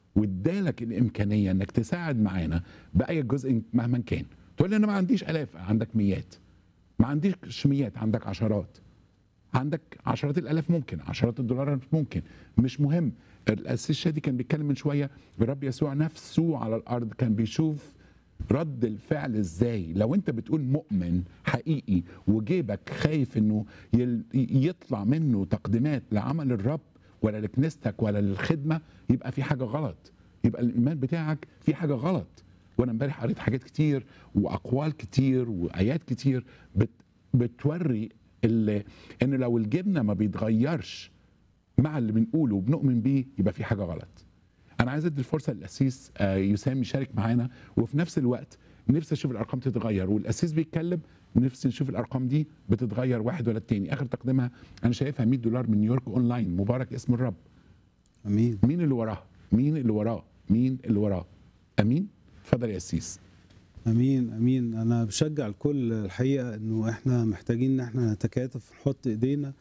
وادالك الامكانيه انك تساعد معانا باي جزء مهما كان تقول لي انا ما عنديش الاف عندك ميات ما عنديش ميات عندك عشرات عندك عشرات الالاف ممكن عشرات الدولارات ممكن مش مهم الاسيس شادي كان بيتكلم من شويه الرب يسوع نفسه على الارض كان بيشوف رد الفعل ازاي لو انت بتقول مؤمن حقيقي وجيبك خايف انه يل- يطلع منه تقديمات لعمل الرب ولا لكنيستك ولا للخدمه يبقى في حاجه غلط يبقى الايمان بتاعك في حاجه غلط وانا امبارح قريت حاجات كتير واقوال كتير وايات كتير بت بتوري اللي ان لو الجبنه ما بيتغيرش مع اللي بنقوله وبنؤمن بيه يبقى في حاجه غلط انا عايز ادي الفرصه للاسيس آه، يسام يشارك معانا وفي نفس الوقت نفسي اشوف الارقام تتغير والاسيس بيتكلم نفسي نشوف الارقام دي بتتغير واحد ولا التاني اخر تقديمها انا شايفها 100 دولار من نيويورك اونلاين مبارك اسم الرب امين مين اللي وراه مين اللي وراه مين اللي وراه امين اتفضل يا اسيس امين امين انا بشجع الكل الحقيقه انه احنا محتاجين ان احنا نتكاتف نحط ايدينا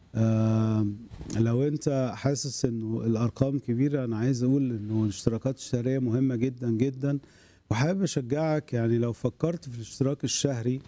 آه لو انت حاسس انه الارقام كبيره انا عايز اقول انه الاشتراكات الشهريه مهمه جدا جدا وحابب اشجعك يعني لو فكرت في الاشتراك الشهري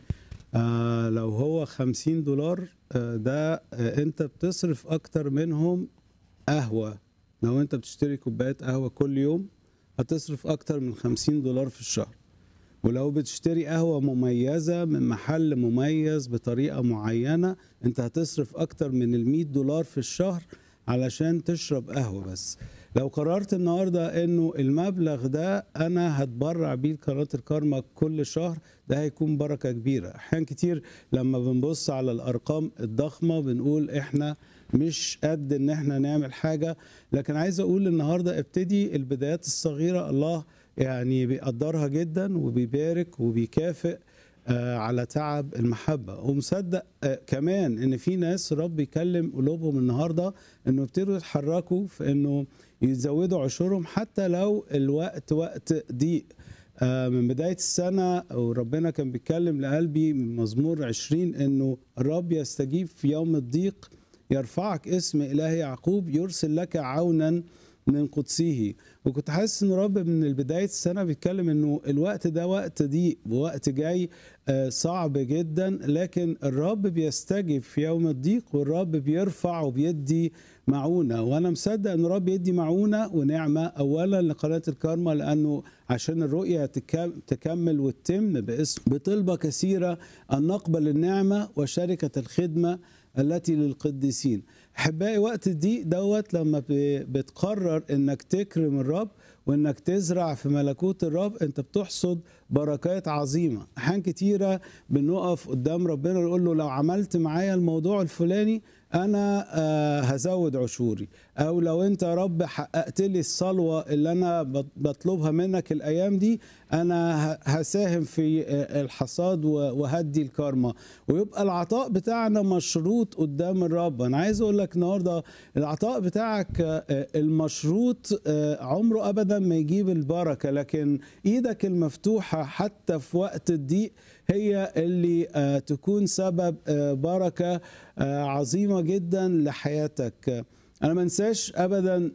آه لو هو 50 دولار آه ده آه انت بتصرف اكتر منهم قهوه لو انت بتشتري كوبايه قهوه كل يوم هتصرف اكتر من 50 دولار في الشهر ولو بتشتري قهوة مميزة من محل مميز بطريقة معينة انت هتصرف اكتر من ال دولار في الشهر علشان تشرب قهوة بس لو قررت النهاردة انه المبلغ ده انا هتبرع بيه لقناة الكارما كل شهر ده هيكون بركة كبيرة احيان كتير لما بنبص على الارقام الضخمة بنقول احنا مش قد ان احنا نعمل حاجة لكن عايز اقول النهاردة ابتدي البدايات الصغيرة الله يعني بيقدرها جدا وبيبارك وبيكافئ آه، على تعب المحبة ومصدق آه، كمان ان في ناس رب يكلم قلوبهم النهاردة انه يبتدوا يتحركوا في انه يزودوا عشورهم حتى لو الوقت وقت ضيق آه، من بداية السنة وربنا كان بيتكلم لقلبي من مزمور 20 انه الرب يستجيب في يوم الضيق يرفعك اسم إله يعقوب يرسل لك عونا من قدسه وكنت حاسس ان رب من بدايه السنه بيتكلم انه الوقت ده وقت ضيق ووقت جاي آه، صعب جدا لكن الرب بيستجيب في يوم الضيق والرب بيرفع وبيدي معونه وانا مصدق ان الرب يدي معونه ونعمه اولا لقناه الكارما لانه عشان الرؤيه تكم- تكمل وتتم باسم بطلبه كثيره ان نقبل النعمه وشركه الخدمه التي للقديسين احبائي وقت الضيق دوت لما ب- بتقرر انك تكرم الرب وانك تزرع في ملكوت الرب انت بتحصد بركات عظيمه احيان كتيره بنقف قدام ربنا نقول له لو عملت معايا الموضوع الفلاني انا آه، هزود عشوري او لو انت يا رب حققت لي الصلوه اللي انا بط- بطلبها منك الايام دي انا ه- هساهم في آه، الحصاد و- وهدي الكارما ويبقى العطاء بتاعنا مشروط قدام الرب انا عايز اقول لك النهارده العطاء بتاعك آه، آه، المشروط آه، عمره ابدا ما يجيب البركه لكن ايدك المفتوحه حتى في وقت الضيق هي اللي آه، تكون سبب آه، بركه آه، عظيمه جدا لحياتك انا ما انساش ابدا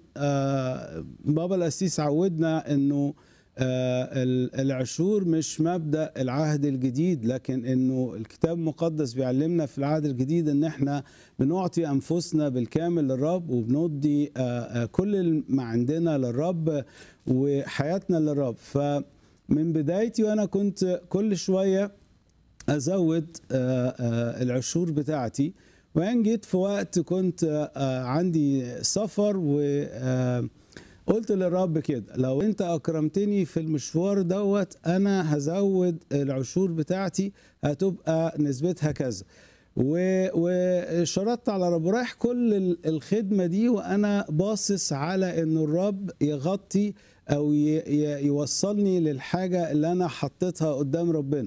آه، بابا القسيس عودنا انه آه، ال- العشور مش مبدا العهد الجديد لكن انه الكتاب المقدس بيعلمنا في العهد الجديد ان احنا بنعطي انفسنا بالكامل للرب وبنودي آه، آه، كل ما عندنا للرب وحياتنا للرب فمن بدايتي وانا كنت كل شويه ازود آه، آه، العشور بتاعتي وان جيت في وقت كنت آه، عندي سفر و آه، قلت للرب كده لو انت اكرمتني في المشوار دوت انا هزود العشور بتاعتي هتبقى نسبتها كذا و- وشرطت على رب رايح كل ال- الخدمه دي وانا باصص على انه الرب يغطي او ي- ي- يوصلني للحاجه اللي انا حطيتها قدام ربنا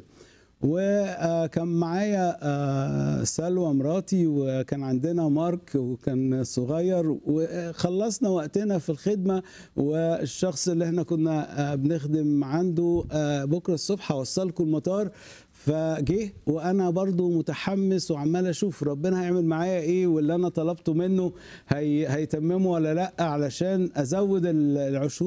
وكان معايا آه، سلوى مراتي وكان عندنا مارك وكان صغير وخلصنا وقتنا في الخدمة والشخص اللي احنا كنا آه، بنخدم عنده آه، بكرة الصبح هوصلكم المطار فجه وانا برضو متحمس وعمال اشوف ربنا هيعمل معايا ايه واللي انا طلبته منه هي هيتممه ولا لا علشان ازود العشور